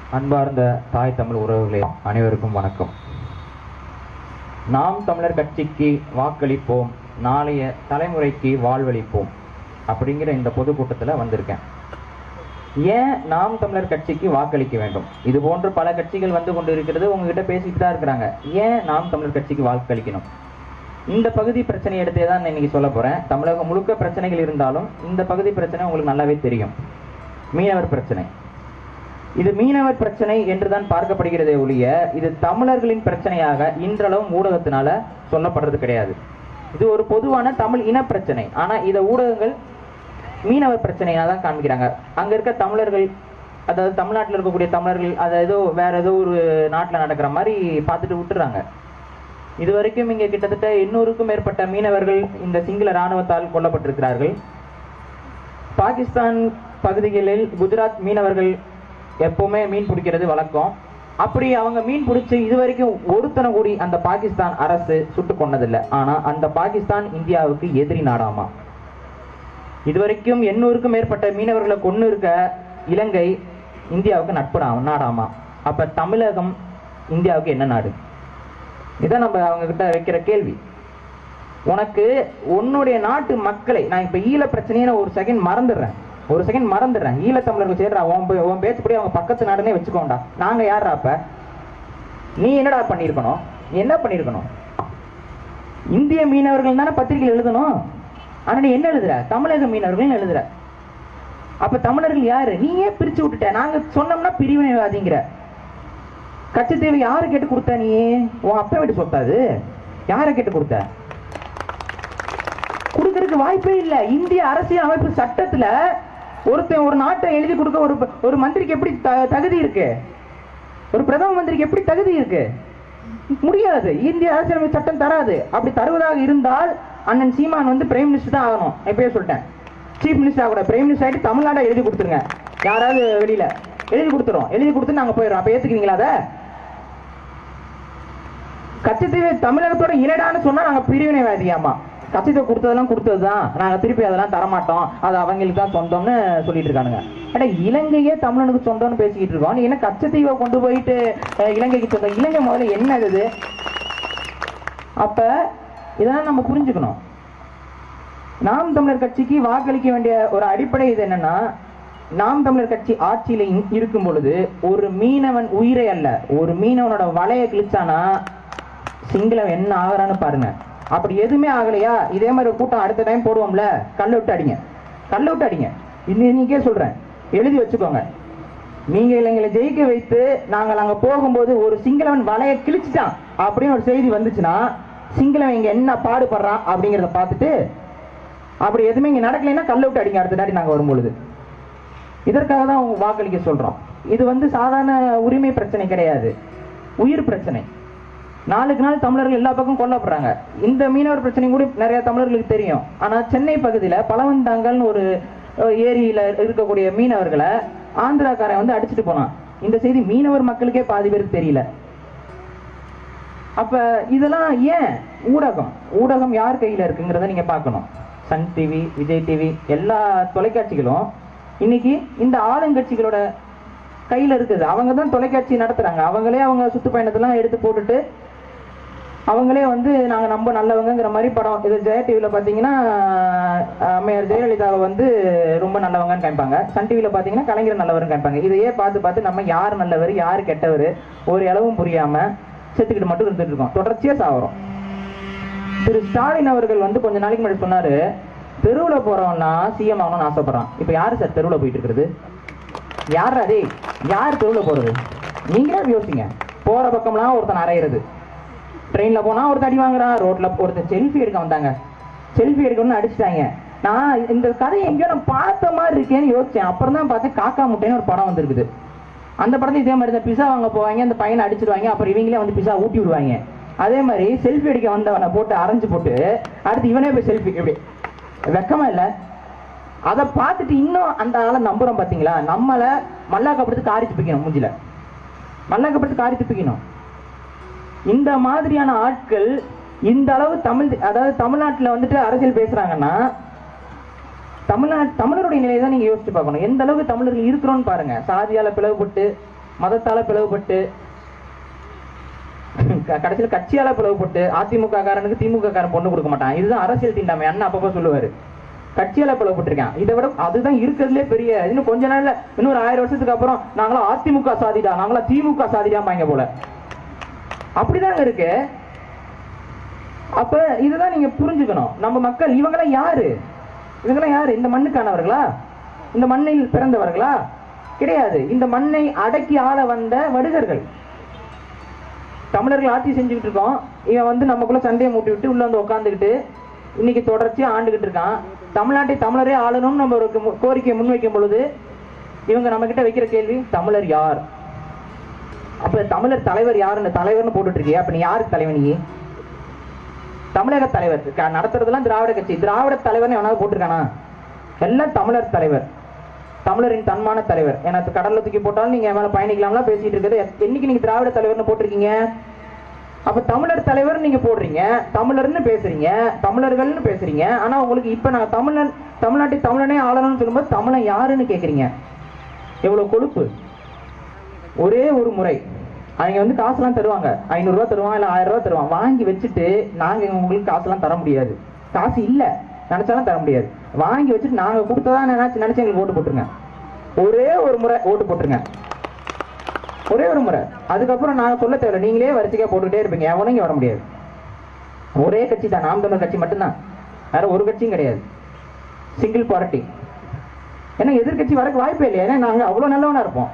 அன்பார்ந்த தாய் தமிழ் உறவுகளே அனைவருக்கும் வணக்கம் நாம் தமிழர் கட்சிக்கு வாக்களிப்போம் நாளைய தலைமுறைக்கு வாழ்வளிப்போம் அப்படிங்கிற இந்த பொதுக்கூட்டத்தில் வந்திருக்கேன் ஏன் நாம் தமிழர் கட்சிக்கு வாக்களிக்க வேண்டும் இது போன்று பல கட்சிகள் வந்து கொண்டு இருக்கிறது உங்ககிட்ட பேசிட்டு தான் இருக்கிறாங்க ஏன் நாம் தமிழர் கட்சிக்கு வாக்களிக்கணும் இந்த பகுதி பிரச்சனை எடுத்தே தான் நான் இன்னைக்கு சொல்ல போறேன் தமிழகம் முழுக்க பிரச்சனைகள் இருந்தாலும் இந்த பகுதி பிரச்சனை உங்களுக்கு நல்லாவே தெரியும் மீனவர் பிரச்சனை இது மீனவர் பிரச்சனை என்றுதான் பார்க்கப்படுகிறதே ஒழிய இது தமிழர்களின் பிரச்சனையாக இன்றளவும் ஊடகத்தினால சொல்லப்படுறது கிடையாது இது ஒரு பொதுவான தமிழ் இன பிரச்சனை ஆனா இதை ஊடகங்கள் மீனவர் பிரச்சனையா தான் காமிக்கிறாங்க அங்க இருக்க தமிழர்கள் அதாவது தமிழ்நாட்டில் இருக்கக்கூடிய தமிழர்கள் அதை ஏதோ வேற ஏதோ ஒரு நாட்டில் நடக்கிற மாதிரி பார்த்துட்டு விட்டுறாங்க இது வரைக்கும் இங்க கிட்டத்தட்ட எண்ணூறுக்கும் மேற்பட்ட மீனவர்கள் இந்த சிங்கள ராணுவத்தால் கொல்லப்பட்டிருக்கிறார்கள் பாகிஸ்தான் பகுதிகளில் குஜராத் மீனவர்கள் எப்பவுமே மீன் பிடிக்கிறது வழக்கம் அப்படி அவங்க மீன் பிடிச்சு இது வரைக்கும் ஒருத்தனை கூடி அந்த பாகிஸ்தான் அரசு சுட்டு கொண்டதில்லை ஆனா அந்த பாகிஸ்தான் இந்தியாவுக்கு எதிரி நாடாமா இதுவரைக்கும் எண்ணூறுக்கும் மேற்பட்ட மீனவர்களை கொண்டு இருக்க இலங்கை இந்தியாவுக்கு நட்பு நா- நாடாமா அப்ப தமிழகம் இந்தியாவுக்கு என்ன நாடு இதான் நம்ம அவங்க கிட்ட வைக்கிற கேள்வி உனக்கு உன்னுடைய நாட்டு மக்களை நான் இப்ப ஈழ பிரச்சனையை நான் ஒரு செகண்ட் மறந்துடுறேன் ஒரு செகண்ட் மறந்துடுறேன் ஈழத்தமிழர்கள் சேர்றா உன் பே- உன் பேச்சுப்படி அவங்க பக்கத்து நாடுனே வச்சுக்கோண்டா நாங்க யாரா அப்ப நீ என்னடா பண்ணியிருக்கணும் நீ என்ன பண்ணியிருக்கணும் இந்திய மீனவர்கள் தானே பத்திரிகையில் எழுதணும் ஆனா நீ என்ன எழுதுற தமிழக மீனவர்கள் எழுதுற அப்ப தமிழர்கள் யாரு நீ ஏன் பிரிச்சு விட்டுட்ட நாங்க சொன்னோம்னா பிரிவினைவாதிங்கிற கச்சத்தீவை யாரு கேட்டு கொடுத்த நீ உன் அப்பா வீட்டு சொத்தாது யாரை கேட்டு கொடுத்த கொடுக்கறதுக்கு வாய்ப்பே இல்ல இந்திய அரசியல் அமைப்பு சட்டத்துல ஒருத்தன் ஒரு நாட்டை எழுதி கொடுக்க ஒரு ஒரு மந்திரிக்கு எப்படி த- தகுதி இருக்கு ஒரு பிரதம மந்திரிக்கு எப்படி தகுதி இருக்கு முடியாது இந்திய அரசியலமைப்பு சட்டம் தராது அப்படி தருவதாக இருந்தால் அண்ணன் சீமான் வந்து பிரைம் மினிஸ்டர் தான் ஆகணும் எப்பயே சொல்லிட்டேன் சீஃப் மினிஸ்டர் கூட பிரைம் மினிஸ்டர் ஆகிட்டு தமிழ்நாடை எழுதி கொடுத்துருங்க யாராவது வெளியில எழுதி கொடுத்துரும் எழுதி கொடுத்து நாங்க போயிடுறோம் அப்ப ஏத்துக்குவீங்களா அதை கச்சத்தீவு தமிழகத்தோட இனடான்னு சொன்னா நாங்க பிரிவினைவாதியாமா கச்சத்தீவு கொடுத்ததெல்லாம் கொடுத்ததுதான் நாங்க திருப்பி அதெல்லாம் தரமாட்டோம் அது அவங்களுக்கு தான் சொந்தம்னு சொல்லிட்டு இருக்கானுங்க ஏடா இலங்கையே தமிழனுக்கு சொந்தம்னு பேசிக்கிட்டு இருக்கோம் நீ என்ன கச்சத்தீவை கொண்டு போயிட்டு அஹ், இலங்கைக்கு சொந்தம் இலங்கை முதல்ல என்ன இது அப்ப இதெல்லாம் நம்ம புரிஞ்சுக்கணும் நாம் தமிழர் கட்சிக்கு வாக்களிக்க வேண்டிய ஒரு அடிப்படை இது என்னன்னா நாம் தமிழர் கட்சி ஆட்சியில இ- இருக்கும் பொழுது ஒரு மீனவன் உயிரை அல்ல ஒரு மீனவனோட வலைய கிழிச்சானா சிங்களம் என்ன ஆகுறான்னு பாருங்க அப்படி எதுவுமே ஆகலையா இதே மாதிரி ஒரு கூட்டம் அடுத்த டைம் போடுவோம்ல கல்ல விட்டு அடிங்க கல்ல விட்டு அடிங்க இது நீக்கே சொல்றேன் எழுதி வச்சுக்கோங்க நீங்க எங்களை ஜெயிக்க வைத்து நாங்கள் அங்க போகும்போது ஒரு சிங்களவன் வலைய கிழிச்சிட்டான் அப்படின்னு ஒரு செய்தி வந்துச்சுன்னா சிங்களவன் இங்க என்ன பாடுபடுறான் அப்படிங்கிறத பார்த்துட்டு அப்படி எதுவுமே இங்க நடக்கலைன்னா கல்ல விட்டு அடிங்க அடுத்த தாட்டி நாங்க வரும்பொழுது இதற்காக தான் அவங்க வாக்களிக்க சொல்றோம் இது வந்து சாதாரண உரிமை பிரச்சனை கிடையாது உயிர் பிரச்சனை நாளுக்கு நாள் தமிழர்கள் எல்லா பக்கம் கொல்லப்படுறாங்க இந்த மீனவர் பிரச்சனை கூட நிறைய தமிழர்களுக்கு தெரியும் ஆனா சென்னை பகுதியில பழவந்தாங்கல்னு ஒரு அஹ், ஏரியில இருக்கக்கூடிய மீனவர்களை ஆந்திராக்காரன் வந்து அடிச்சுட்டு போனான் இந்த செய்தி மீனவர் மக்களுக்கே பாதி பேருக்கு தெரியல அப்ப இதெல்லாம் ஏன் ஊடகம் ஊடகம் யார் கையில இருக்குங்கிறத நீங்க பார்க்கணும் சன் டிவி விஜய் டிவி எல்லா தொலைக்காட்சிகளும் இன்னைக்கு இந்த ஆளுங்கட்சிகளோட கையில இருக்குது அவங்க தான் தொலைக்காட்சி நடத்துறாங்க அவங்களே அவங்க சுற்றுப்பயணத்தெல்லாம் எடுத்து போட்டுட்டு அவங்களே வந்து நாங்க நம்ம நல்லவங்கங்கிற மாதிரி படம் இது ஜெயா டிவில பாத்தீங்கன்னா அஹ், அம்மையார் ஜெயலலிதாவை வந்து ரொம்ப நல்லவங்கன்னு காமிப்பாங்க சன் டிவில பாத்தீங்கன்னா கலைஞர் நல்லவர்னு காமிப்பாங்க இதையே பார்த்து பார்த்து நம்ம யார் நல்லவர் யார் கெட்டவர் ஒரு அளவும் புரியாம செத்துக்கிட்டு மட்டும் இருந்துட்டு இருக்கோம் தொடர்ச்சியா சாவறோம் திரு ஸ்டாலின் அவர்கள் வந்து கொஞ்ச நாளைக்கு முன்னாடி சொன்னாரு தெருவுல போறவன்னா சிஎம் ஆகணும்னு ஆசைப்படுறான் இப்ப யாரு சார் தெருவுல போயிட்டு இருக்கிறது யார் அதே யார் தெருவுல போறது நீங்களே யோசிங்க போற பக்கம்லாம் ஒருத்தன் அரையிறது ட்ரெயின்ல போனா ஒருத்தன் அடி வாங்குறான் ரோட்ல ஒருத்தன் செல்ஃபி எடுக்க வந்தாங்க செல்ஃபி எடுக்கணும்னு அடிச்சிட்டாங்க நான் இந்த கதையை எங்கேயோ நான் பார்த்த மாதிரி இருக்கேன்னு யோசிச்சேன் அப்புறம் தான் பார்த்தேன் காக்கா முட்டைன்னு ஒரு படம் வந்திருக்குது அந்த படத்துல இதே மாதிரி தான் பிஸா வாங்க போவாங்க அந்த பையனை அடிச்சிருவாங்க அப்புறம் இவங்களே வந்து பிஸா ஊட்டி விடுவாங்க அதே மாதிரி செல்ஃபி அடிக்க வந்தவனை போட்டு அரைஞ்சு போட்டு அடுத்து இவனே போய் செல்ஃபி இப்படி வெக்கமா இல்ல அதை பார்த்துட்டு இன்னும் அந்த ஆளை நம்புறோம் பாத்தீங்களா நம்மள மல்லாக்கப்படுத்து காரி துப்பிக்கணும் மூஞ்சில மல்லாக்கப்படுத்து காரி துப்பிக்கணும் இந்த மாதிரியான ஆட்கள் இந்த அளவு தமிழ் அதாவது தமிழ்நாட்டுல வந்துட்டு அரசியல் பேசுறாங்கன்னா தமிழ்நாட்டு தமிழருடைய நிலையை தான் நீங்க யோசிச்சு பார்க்கணும் எந்த அளவுக்கு தமிழர்கள் இருக்கிறோம்னு பாருங்க சாதியால பிளவுபட்டு மதத்தால பிளவுபட்டு க- கடைசியில கட்சியால பிளவுபட்டு அதிமுக காரனுக்கு திமுக காரன் பொண்ணு கொடுக்க மாட்டான் இதுதான் அரசியல் தீண்டாமை அண்ணன் அப்பப்போ சொல்லுவாரு கட்சியால பிளவுபட்டிருக்கான் இதை விட அதுதான் இருக்கிறதுலே பெரிய இன்னும் கொஞ்ச நாள்ல இன்னொரு ஆயிரம் வருஷத்துக்கு அப்புறம் நாங்களாம் அதிமுக சாதிடா நாங்களாம் திமுக சாதிடாமாங்க போல அப்படிதாங்க இருக்கு அப்ப இதுதான் நீங்க புரிஞ்சுக்கணும் நம்ம மக்கள் இவங்கெல்லாம் யாரு இவங்கெல்லாம் யாரு இந்த மண்ணுக்கானவர்களா இந்த மண்ணில் பிறந்தவர்களா கிடையாது இந்த மண்ணை அடக்கி ஆள வந்த வடுகர்கள் தமிழர்கள் ஆட்சி செஞ்சுக்கிட்டு இருக்கோம் இவன் வந்து நமக்குள்ள சண்டையை மூட்டி விட்டு உள்ள வந்து உட்காந்துக்கிட்டு இன்னைக்கு தொடர்ச்சியா ஆண்டுகிட்டு இருக்கான் தமிழ்நாட்டை தமிழரே ஆளணும்னு நம்ம ஒரு மு- கோரிக்கையை முன்வைக்கும் பொழுது இவங்க நம்ம கிட்ட வைக்கிற கேள்வி தமிழர் யார் அப்ப தமிழர் தலைவர் யாருன்னு தலைவர்னு போட்டுட்டு இருக்கியா அப்ப நீ யாருக்கு தலைவர் நீ தமிழக தலைவர் க- நடத்துறதெல்லாம் திராவிட கட்சி திராவிட தலைவர்னு எவனாவது போட்டிருக்கானா எல்லாம் தமிழர் தலைவர் தமிழரின் தன்மான தலைவர் ஏன்னா இப்ப கடல்ல தூக்கி போட்டாலும் நீங்க என் மேல பயணிக்கலாம்லாம் பேசிட்டு இருக்கிறது எத்- என்னைக்கு நீங்க திராவிட தலைவர்னு போட்டிருக்கீங்க அப்ப தமிழர் தலைவர் நீங்க போடுறீங்க தமிழர்னு பேசுறீங்க தமிழர்கள்னு பேசுறீங்க ஆனா உங்களுக்கு இப்ப நான் தமிழன் தமிழ்நாட்டை தமிழனே ஆளணும்னு சொல்லும்போது தமிழன் யாருன்னு கேக்குறீங்க எவ்வளவு கொழுப்பு ஒரே ஒரு முறை அவங்க வந்து காசுலாம் தருவாங்க ஐநூறு ரூபாய் தருவான் இல்ல ஆயிரம் ரூபாய் தருவான் வாங்கி வச்சுட்டு நாங்க உங்களுக்கு காசுலாம் தர முடியாது காசு இல்ல நினைச்சாலும் தர முடியாது வாங்கி வச்சுட்டு நாங்க கொடுத்ததா நினைச்சு நினைச்சு எங்களுக்கு ஓட்டு போட்டுருங்க ஒரே ஒரு முறை ஓட்டு போட்டுருங்க ஒரே ஒரு முறை அதுக்கப்புறம் நாங்க சொல்ல தேவையில்ல நீங்களே வரிசைக்கா போட்டுக்கிட்டே இருப்பீங்க எவனும் இங்க வர முடியாது ஒரே கட்சி தான் நாம் தமிழர் கட்சி மட்டும்தான் வேற ஒரு கட்சியும் கிடையாது சிங்கிள் பார்ட்டி ஏன்னா எதிர்க்கட்சி வரக்கு வாய்ப்பே இல்லையா ஏன்னா நாங்க அவ்வளவு நல்லவனா இருப்போம்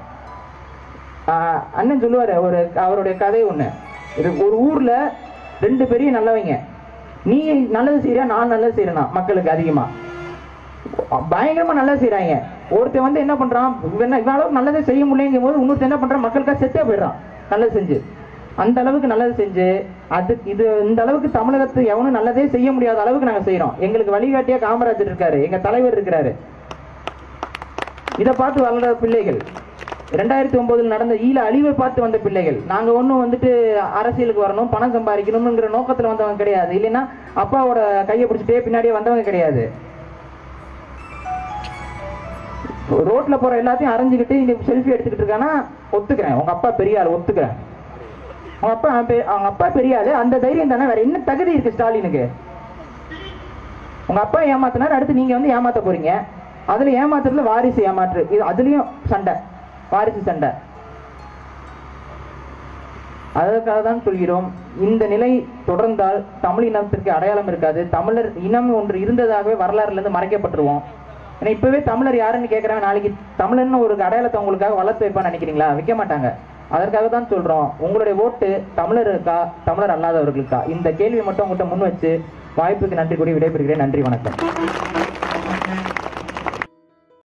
ஆஹ் அண்ணன் சொல்லுவாரு ஒரு அவருடைய கதை ஒண்ணு இது ஒரு ஊர்ல ரெண்டு பெரிய நல்லவங்க நீ நல்லது செய்யறியா நான் நல்லது செய்யறேனா மக்களுக்கு அதிகமா பயங்கரமா நல்லது செய்யறாங்க ஒருத்தன் வந்து என்ன பண்றான் இவன் என்ன இவன் அளவுக்கு நல்லதே செய்ய முடியலைங்கும் போது இன்னொருத்தன் என்ன பண்றான் மக்களுக்காக செத்தே போயிடுறான் நல்லது செஞ்சு அந்த அளவுக்கு நல்லது செஞ்சு அது இது இந்த அளவுக்கு தமிழகத்து எவனும் நல்லதே செய்ய முடியாத அளவுக்கு நாங்க செய்யறோம் எங்களுக்கு வழிகாட்டியா காமராஜர் இருக்காரு எங்க தலைவர் இருக்கிறாரு இதை பார்த்து வளர்ந்த பிள்ளைகள் ரெண்டாயிரத்தி ஒன்பதுல நடந்த ஈழ அழிவை பார்த்து வந்த பிள்ளைகள் நாங்க ஒண்ணும் வந்துட்டு அரசியலுக்கு வரணும் பணம் சம்பாதிக்கணும்ங்கிற நோக்கத்துல வந்தவங்க கிடையாது இல்லைன்னா அப்பாவோட கையை பிடிச்சிட்டே பின்னாடியே வந்தவங்க கிடையாது ரோட்ல போற எல்லாத்தையும் அரைஞ்சுக்கிட்டு இங்க செல்ஃபி எடுத்துக்கிட்டு இருக்கானா ஒத்துக்கிறேன் உங்க அப்பா பெரிய ஆள் ஒத்துக்கிறேன் உங்க அப்பா பெ- அவங்க அப்பா பெரிய ஆளு அந்த தைரியம் தானே வேற என்ன தகுதி இருக்கு ஸ்டாலினுக்கு உங்க அப்பா ஏமாத்தினார் அடுத்து நீங்க வந்து ஏமாத்த போறீங்க அதுல ஏமாத்துறதுல வாரிசு ஏமாற்று இது அதுலயும் சண்டை வாரிசு சண்டை அதற்காக தான் சொல்கிறோம் இந்த நிலை தொடர்ந்தால் தமிழ் இனத்திற்கு அடையாளம் இருக்காது தமிழர் இனம் ஒன்று இருந்ததாகவே வரலாறுல இருந்து மறைக்கப்பட்டுருவோம் ஏன்னா இப்பவே தமிழர் யாருன்னு கேட்கறாங்க நாளைக்கு தமிழர்னு ஒரு அடையாளத்தை உங்களுக்காக வளர்த்து வைப்பான்னு நினைக்கிறீங்களா வைக்க மாட்டாங்க அதற்காக தான் சொல்றோம் உங்களுடைய ஓட்டு தமிழருக்கா தமிழர் அல்லாதவர்களுக்கா இந்த கேள்வியை மட்டும் உங்கள்கிட்ட முன் வச்சு வாய்ப்புக்கு நன்றி கூறி விடைபெறுகிறேன் நன்றி வணக்கம்